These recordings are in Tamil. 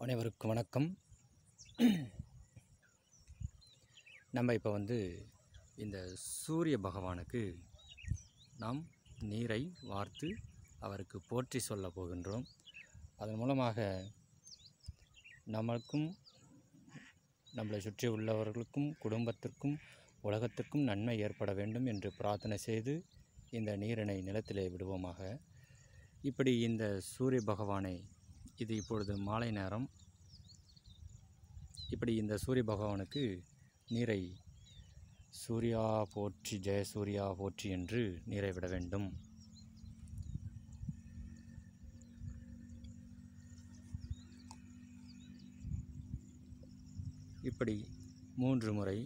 அனைவருக்கும் வணக்கம் நம்ம இப்போ வந்து இந்த சூரிய பகவானுக்கு நாம் நீரை வார்த்து அவருக்கு போற்றி சொல்ல போகின்றோம் அதன் மூலமாக நமக்கும் நம்மளை சுற்றி உள்ளவர்களுக்கும் குடும்பத்திற்கும் உலகத்திற்கும் நன்மை ஏற்பட வேண்டும் என்று பிரார்த்தனை செய்து இந்த நீரினை நிலத்திலே விடுவோமாக இப்படி இந்த சூரிய பகவானை இது இப்பொழுது மாலை நேரம் இப்படி இந்த சூரிய பகவானுக்கு நீரை சூர்யா போற்றி ஜெய சூர்யா போற்றி என்று நீரை விட வேண்டும் இப்படி மூன்று முறை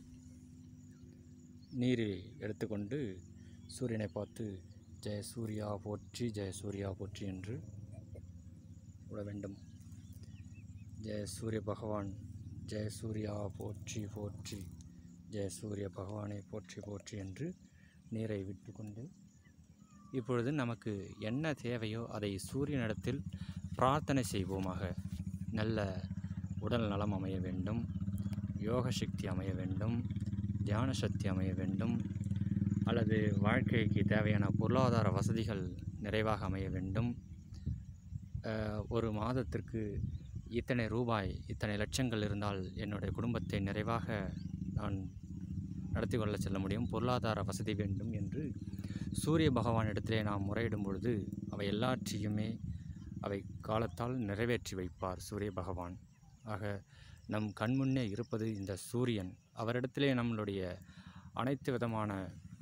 நீரை எடுத்துக்கொண்டு சூரியனை பார்த்து ஜெய சூர்யா போற்றி ஜெய சூர்யா போற்றி என்று விட வேண்டும் ஜெய சூரிய பகவான் ஜெய சூர்யா போற்றி போற்றி ஜெய சூரிய பகவானை போற்றி போற்றி என்று நீரை விட்டுக்கொண்டு இப்பொழுது நமக்கு என்ன தேவையோ அதை சூரியனிடத்தில் பிரார்த்தனை செய்வோமாக நல்ல உடல் நலம் அமைய வேண்டும் யோக சக்தி அமைய வேண்டும் தியான சக்தி அமைய வேண்டும் அல்லது வாழ்க்கைக்கு தேவையான பொருளாதார வசதிகள் நிறைவாக அமைய வேண்டும் அஹ், ஒரு மாதத்திற்கு இத்தனை ரூபாய் இத்தனை லட்சங்கள் இருந்தால் என்னுடைய குடும்பத்தை நிறைவாக நான் நடத்தி கொள்ள செல்ல முடியும் பொருளாதார வசதி வேண்டும் என்று சூரிய பகவானிடத்திலே நாம் முறையிடும் பொழுது அவை எல்லாற்றையுமே அவை காலத்தால் நிறைவேற்றி வைப்பார் சூரிய பகவான் ஆக நம் கண்முன்னே இருப்பது இந்த சூரியன் அவரிடத்திலே நம்மளுடைய அனைத்து விதமான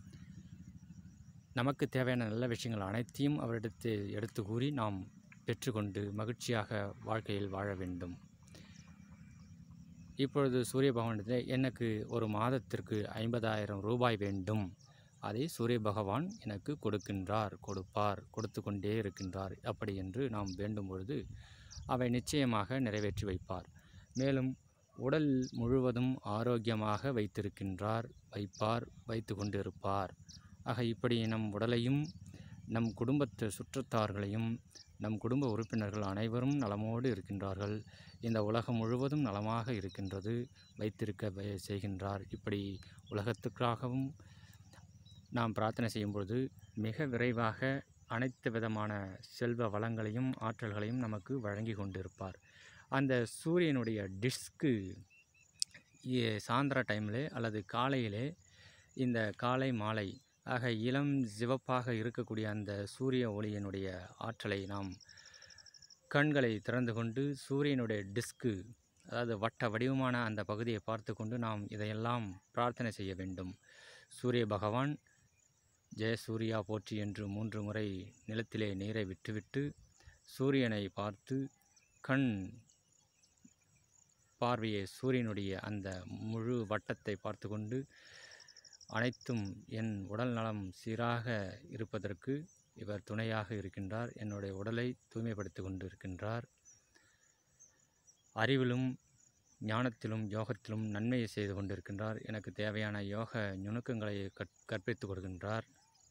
நமக்கு தேவையான நல்ல விஷயங்கள் அனைத்தையும் அவரிடத்து எடுத்து கூறி நாம் பெற்றுக்கொண்டு மகிழ்ச்சியாக வாழ்க்கையில் வாழ வேண்டும் இப்பொழுது சூரிய பகவானிடத்தில் எனக்கு ஒரு மாதத்திற்கு ஐம்பதாயிரம் ரூபாய் வேண்டும் அதை சூரிய பகவான் எனக்கு கொடுக்கின்றார் கொடுப்பார் கொடுத்து கொண்டே இருக்கின்றார் அப்படி என்று நாம் வேண்டும் பொழுது அவை நிச்சயமாக நிறைவேற்றி வைப்பார் மேலும் உடல் முழுவதும் ஆரோக்கியமாக வைத்திருக்கின்றார் வைப்பார் வைத்து கொண்டிருப்பார் ஆக இப்படி நம் உடலையும் நம் குடும்பத்து சுற்றத்தார்களையும் நம் குடும்ப உறுப்பினர்கள் அனைவரும் நலமோடு இருக்கின்றார்கள் இந்த உலகம் முழுவதும் நலமாக இருக்கின்றது வைத்திருக்க வை- செய்கின்றார் இப்படி உலகத்துக்காகவும் நாம் பிரார்த்தனை செய்யும் பொழுது மிக விரைவாக அனைத்து விதமான செல்வ வளங்களையும் ஆற்றல்களையும் நமக்கு வழங்கி கொண்டிருப்பார் அந்த சூரியனுடைய டிஸ்க்கு சாயந்தர டைமில் அல்லது காலையிலே இந்த காலை மாலை ஆக இளம் சிவப்பாக இருக்கக்கூடிய அந்த சூரிய ஒளியினுடைய ஆற்றலை நாம் கண்களை திறந்து கொண்டு சூரியனுடைய டிஸ்க்கு அதாவது வட்ட வடிவமான அந்த பகுதியை பார்த்து கொண்டு நாம் இதையெல்லாம் பிரார்த்தனை செய்ய வேண்டும் சூரிய பகவான் ஜெய சூர்யா போற்றி என்று மூன்று முறை நிலத்திலே நீரை விட்டுவிட்டு சூரியனை பார்த்து கண் பார்வையை சூரியனுடைய அந்த முழு வட்டத்தை பார்த்து கொண்டு அனைத்தும் என் உடல் நலம் சீராக இருப்பதற்கு இவர் துணையாக இருக்கின்றார் என்னுடைய உடலை தூய்மைப்படுத்தி கொண்டு இருக்கின்றார் அறிவிலும் ஞானத்திலும் யோகத்திலும் நன்மையை செய்து கொண்டிருக்கின்றார் எனக்கு தேவையான யோக நுணுக்கங்களை கற் கற்பித்து கொடுக்கின்றார்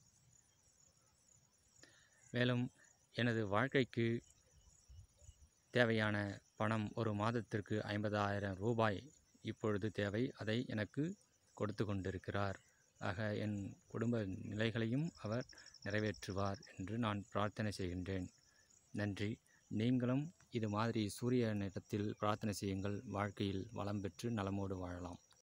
மேலும் எனது வாழ்க்கைக்கு தேவையான பணம் ஒரு மாதத்திற்கு ஐம்பதாயிரம் ரூபாய் இப்பொழுது தேவை அதை எனக்கு கொடுத்து கொண்டிருக்கிறார் ஆக என் குடும்ப நிலைகளையும் அவர் நிறைவேற்றுவார் என்று நான் பிரார்த்தனை செய்கின்றேன் நன்றி நீங்களும் இது மாதிரி சூரிய நேரத்தில் பிரார்த்தனை செய்யுங்கள் வாழ்க்கையில் வளம் பெற்று நலமோடு வாழலாம்